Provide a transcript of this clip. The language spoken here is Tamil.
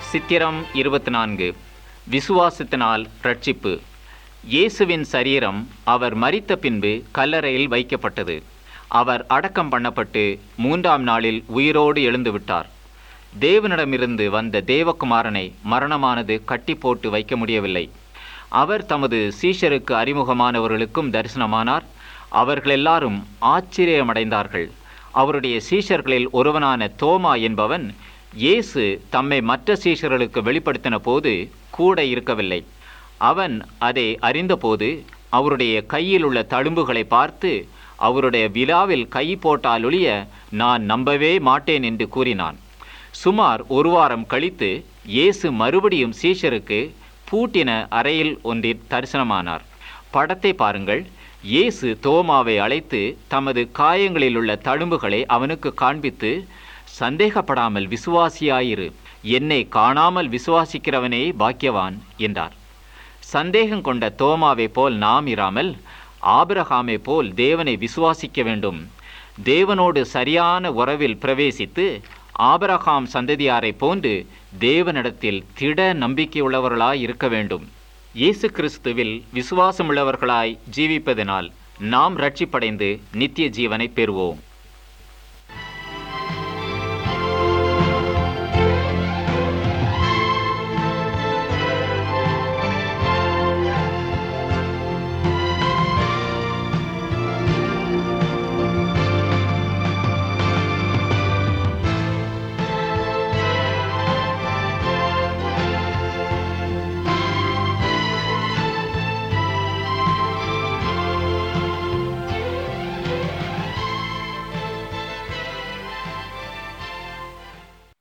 சித்திரம் இருபத்தி நான்கு விசுவாசத்தினால் ரட்சிப்பு இயேசுவின் சரீரம் அவர் மரித்த பின்பு கல்லறையில் வைக்கப்பட்டது அவர் அடக்கம் பண்ணப்பட்டு மூன்றாம் நாளில் உயிரோடு எழுந்து விட்டார் தேவனிடமிருந்து வந்த தேவகுமாரனை மரணமானது கட்டி போட்டு வைக்க முடியவில்லை அவர் தமது சீஷருக்கு அறிமுகமானவர்களுக்கும் தரிசனமானார் அவர்களெல்லாரும் ஆச்சரியமடைந்தார்கள் அவருடைய சீஷர்களில் ஒருவனான தோமா என்பவன் இயேசு தம்மை மற்ற சீஷர்களுக்கு வெளிப்படுத்தின போது கூட இருக்கவில்லை அவன் அதை அறிந்தபோது அவருடைய கையில் உள்ள தழும்புகளை பார்த்து அவருடைய விழாவில் கை போட்டாலொழிய நான் நம்பவே மாட்டேன் என்று கூறினான் சுமார் ஒரு வாரம் கழித்து இயேசு மறுபடியும் சீஷருக்கு பூட்டின அறையில் ஒன்றில் தரிசனமானார் படத்தை பாருங்கள் இயேசு தோமாவை அழைத்து தமது காயங்களில் உள்ள தழும்புகளை அவனுக்கு காண்பித்து சந்தேகப்படாமல் விசுவாசியாயிரு என்னை காணாமல் விசுவாசிக்கிறவனே பாக்கியவான் என்றார் சந்தேகம் கொண்ட தோமாவை போல் நாம் இராமல் ஆபிரகாமை போல் தேவனை விசுவாசிக்க வேண்டும் தேவனோடு சரியான உறவில் பிரவேசித்து ஆபிரகாம் சந்ததியாரை போன்று தேவனிடத்தில் திட நம்பிக்கையுள்ளவர்களாய் இருக்க வேண்டும் இயேசு கிறிஸ்துவில் விசுவாசமுள்ளவர்களாய் ஜீவிப்பதனால் நாம் ரட்சிப்படைந்து நித்திய ஜீவனை பெறுவோம்